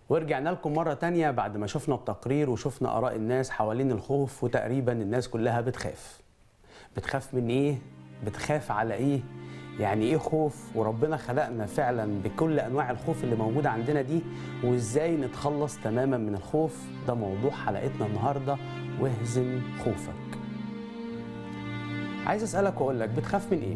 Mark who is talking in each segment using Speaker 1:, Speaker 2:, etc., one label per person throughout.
Speaker 1: ورجعنا لكم مرة تانية بعد ما شفنا التقرير وشفنا آراء الناس حوالين الخوف وتقريبا الناس كلها بتخاف بتخاف من إيه؟ بتخاف على إيه؟ يعني إيه خوف؟ وربنا خلقنا فعلا بكل أنواع الخوف اللي موجودة عندنا دي وإزاي نتخلص تماما من الخوف ده موضوع حلقتنا النهاردة واهزم خوفك عايز أسألك وأقول لك بتخاف من إيه؟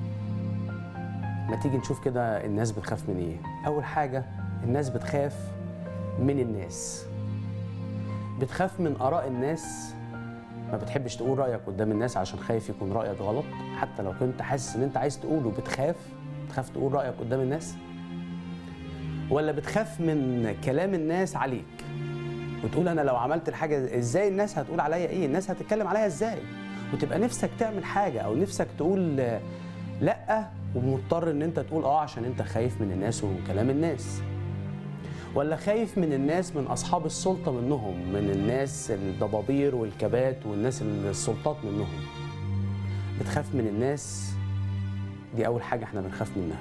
Speaker 1: ما تيجي نشوف كده الناس بتخاف من إيه؟ أول حاجة الناس بتخاف من الناس بتخاف من آراء الناس ما بتحبش تقول رأيك قدام الناس عشان خايف يكون رأيك غلط حتى لو كنت حاسس ان انت عايز تقوله بتخاف بتخاف تقول رأيك قدام الناس ولا بتخاف من كلام الناس عليك وتقول انا لو عملت الحاجة ازاي الناس هتقول عليا ايه الناس هتتكلم عليا ازاي وتبقى نفسك تعمل حاجة او نفسك تقول آه، لا ومضطر ان انت تقول اه عشان انت خايف من الناس وكلام الناس ولا خايف من الناس من اصحاب السلطه منهم من الناس الضبابير والكبات والناس السلطات منهم بتخاف من الناس دي اول حاجه احنا بنخاف منها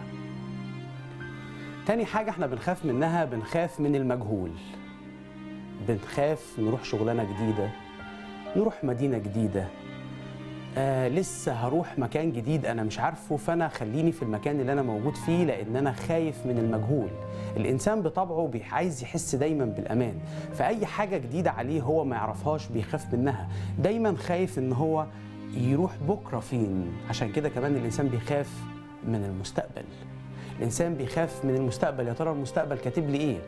Speaker 1: تاني حاجه احنا بنخاف منها بنخاف من المجهول بنخاف نروح شغلانه جديده نروح مدينه جديده آه لسه هروح مكان جديد انا مش عارفه فانا خليني في المكان اللي انا موجود فيه لان انا خايف من المجهول الانسان بطبعه بي- عايز يحس دايما بالامان فاي حاجه جديده عليه هو ما يعرفهاش بيخاف منها دايما خايف ان هو يروح بكره فين عشان كده كمان الانسان بيخاف من المستقبل الانسان بيخاف من المستقبل يا ترى المستقبل كاتب لي ايه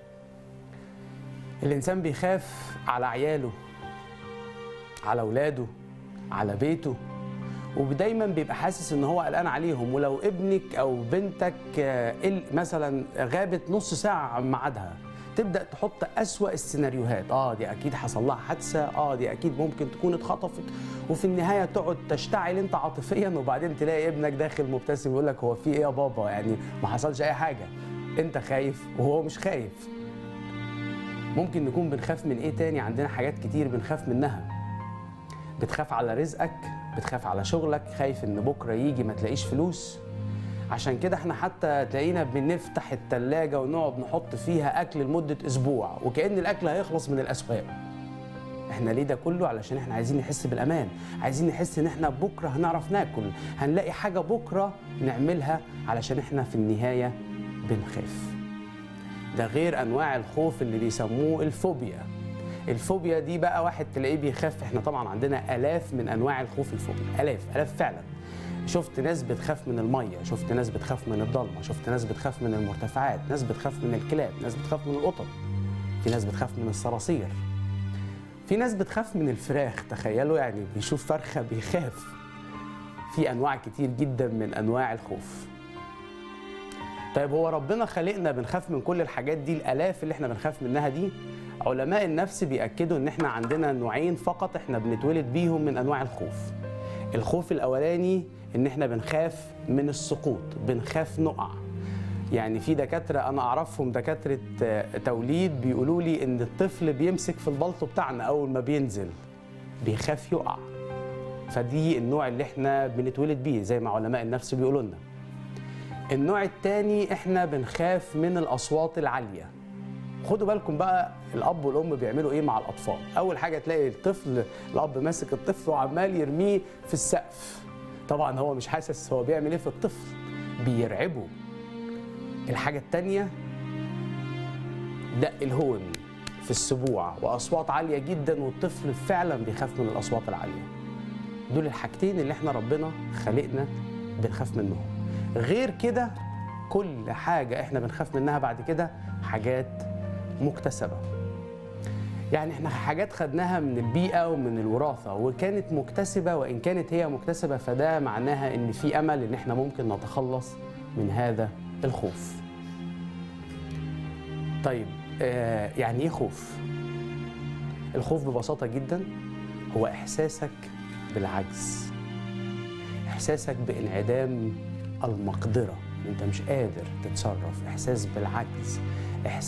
Speaker 1: الانسان بيخاف على عياله على اولاده على بيته ودايما بيبقى حاسس ان هو قلقان عليهم ولو ابنك او بنتك آه، ال- مثلا غابت نص ساعه عن ميعادها تبدا تحط اسوا السيناريوهات اه دي اكيد حصل لها حادثه اه دي اكيد ممكن تكون اتخطفت وفي النهايه تقعد تشتعل انت عاطفيا وبعدين تلاقي ابنك داخل مبتسم يقول لك هو في ايه يا بابا يعني ما حصلش اي حاجه انت خايف وهو مش خايف ممكن نكون بنخاف من ايه تاني عندنا حاجات كتير بنخاف منها بتخاف على رزقك بتخاف على شغلك خايف ان بكره يجي ما تلاقيش فلوس عشان كده احنا حتى تلاقينا بنفتح التلاجة ونقعد نحط فيها اكل لمدة اسبوع وكأن الاكل هيخلص من الاسواق احنا ليه ده كله علشان احنا عايزين نحس بالامان عايزين نحس ان احنا بكره هنعرف ناكل هنلاقي حاجة بكره نعملها علشان احنا في النهاية بنخاف ده غير انواع الخوف اللي بيسموه الفوبيا الفوبيا دي بقى واحد تلاقيه بيخاف احنا طبعا عندنا الاف من انواع الخوف الفوبيا الاف الاف فعلا شفت ناس بتخاف من الميه شفت ناس بتخاف من الضلمه شفت ناس بتخاف من المرتفعات ناس بتخاف من الكلاب ناس بتخاف من القطط في ناس بتخاف من الصراصير في ناس بتخاف من الفراخ تخيلوا يعني بيشوف فرخه بيخاف في انواع كتير جدا من انواع الخوف طيب هو ربنا خلقنا بنخاف من كل الحاجات دي الالاف اللي احنا بنخاف منها دي علماء النفس بيأكدوا ان احنا عندنا نوعين فقط احنا بنتولد بيهم من انواع الخوف الخوف الاولاني ان احنا بنخاف من السقوط بنخاف نقع يعني في دكاتره انا اعرفهم دكاتره آه، توليد بيقولوا لي ان الطفل بيمسك في البلطو بتاعنا اول ما بينزل بيخاف يقع فدي النوع اللي احنا بنتولد بيه زي ما علماء النفس بيقولوا لنا النوع التاني احنا بنخاف من الاصوات العاليه خدوا بالكم بقى الاب والام بيعملوا ايه مع الاطفال اول حاجه تلاقي الطفل الاب ماسك الطفل وعمال يرميه في السقف طبعا هو مش حاسس هو بيعمل ايه في الطفل بيرعبه الحاجه التانيه دق الهون في السبوع واصوات عاليه جدا والطفل فعلا بيخاف من الاصوات العاليه دول الحاجتين اللي احنا ربنا خلقنا بنخاف منهم غير كده كل حاجة احنا بنخاف منها بعد كده حاجات مكتسبة يعني احنا حاجات خدناها من البيئة ومن الوراثة وكانت مكتسبة وإن كانت هي مكتسبة فده معناها إن في أمل إن احنا ممكن نتخلص من هذا الخوف طيب آه يعني إيه خوف؟ الخوف ببساطة جدا هو إحساسك بالعجز إحساسك بانعدام المقدرة انت مش قادر تتصرف احساس بالعجز